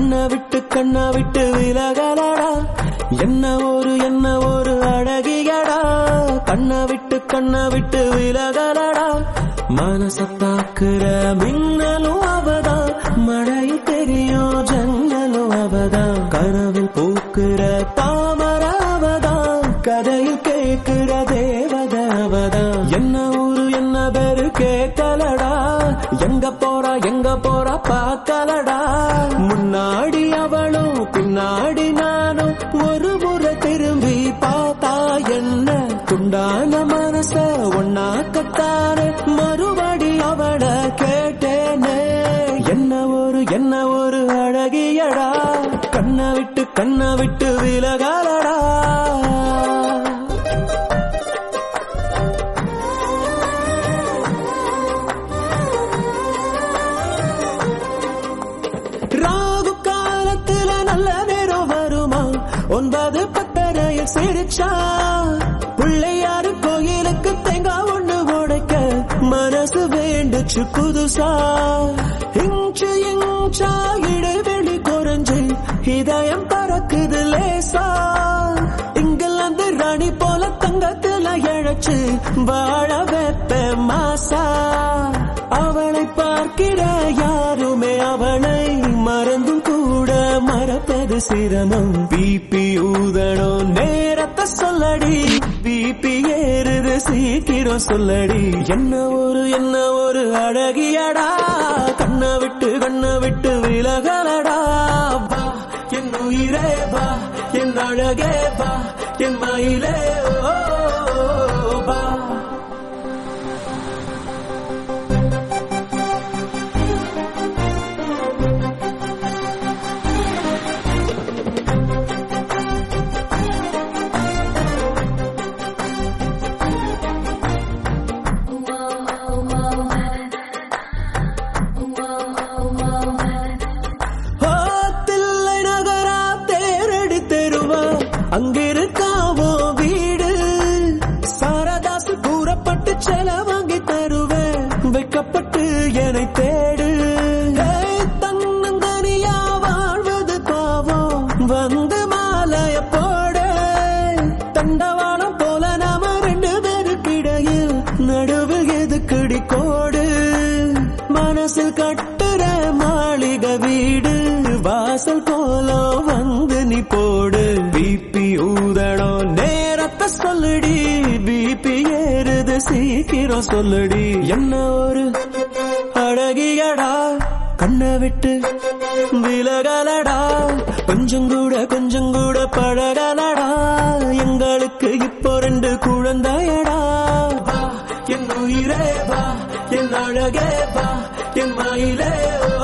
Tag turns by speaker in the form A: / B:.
A: கண்ணை விட்டு கண்ணை விட்டு விலகலடா என்ன ஒரு என்ன ஒரு அழகியடா கண்ணை விட்டு கண்ணை விட்டு விலகலடா மனசத்தாக்குற மின்னலும் அவதான் மழையில் தெரியும் ஜன்னலும் அவதான் கனவில் பூக்குற தாமர அவதான் கதையில் கேட்கிற தேவத அவதான் என்ன ஊரு என்ன பேரு கேட்கலடா எங்க போறா எங்க போறா பார்க்கலடா முன்னாடி அவளும் பின்னாடி நானும் ஒரு முறை திரும்பி பார்த்தா என்ன துண்டான மனச ஒன்னாக்கத்தானே மறுபடி அவள கேட்டேனே என்ன ஒரு என்ன ஒரு அழகியடா கண்ணை விட்டு கண்ணை விட்டு விலகாலடா ராகு காலத்துல நல்ல நேரம் வருமா ஒன்பது பத்தரையில் சிரிச்சா பிள்ளையாரு கோயிலுக்கு தேங்காய் ஒண்ணு உடைக்க மனசு வேண்டுச்சு புதுசா இன்ச்சு இன்ச்சா இடைவெளி குறைஞ்சு இதயம் பறக்குது லேசா இங்கிலாந்து ராணி போல தங்கத்துல இழைச்சு வாழ வைப்ப மாசா அவளை பார்க்கிற யாருமே அவளை மறந்தும் கூட மறப்பது சிரமம் பிபி ஊதணும் நேரத்தை சொல்லடி பிபி ஏறுது சீக்கிரம் சொல்லடி என்ன ஒரு என்ன ஒரு அழகியடா கண்ணை விட்டு கண்ணை விட்டு விலகலடா வா என் உயிரே வா என் அழகே வா என் மயிலே ஓ வா ஓ, தில்லை நகரா தேரடி தெருவா அங்கிருக்காவோ வீடு சாரதாசு கூறப்பட்டு செல வாங்கி தருவேன் வைக்கப்பட்டு என்னை தேடு ஏய், தன்னந்தனியா வாழ்வது பாவம் வந்து மாலைய போட தண்டவாளம் போல நாம ரெண்டு பேருக்கிடையில் நடுவில் எதுக்குடி கோடு மனசில் கட்டுற மாளிகை வீடு வாசல் கோலம் வந்து நீ போடு பிபி ஊதணும் நேரத்தை சொல்லுடி பிபி ஏறுது சீக்கிரம் சொல்லுடி என்ன ஒரு அழகியடா கண்ணை விட்டு விலகலடா கொஞ்சம் கூட கொஞ்சம் கூட பழகலடா எங்களுக்கு இப்போ ரெண்டு குழந்தையடா வா, என் உயிரே வா என் அழகே வா என் மயிலே ஓ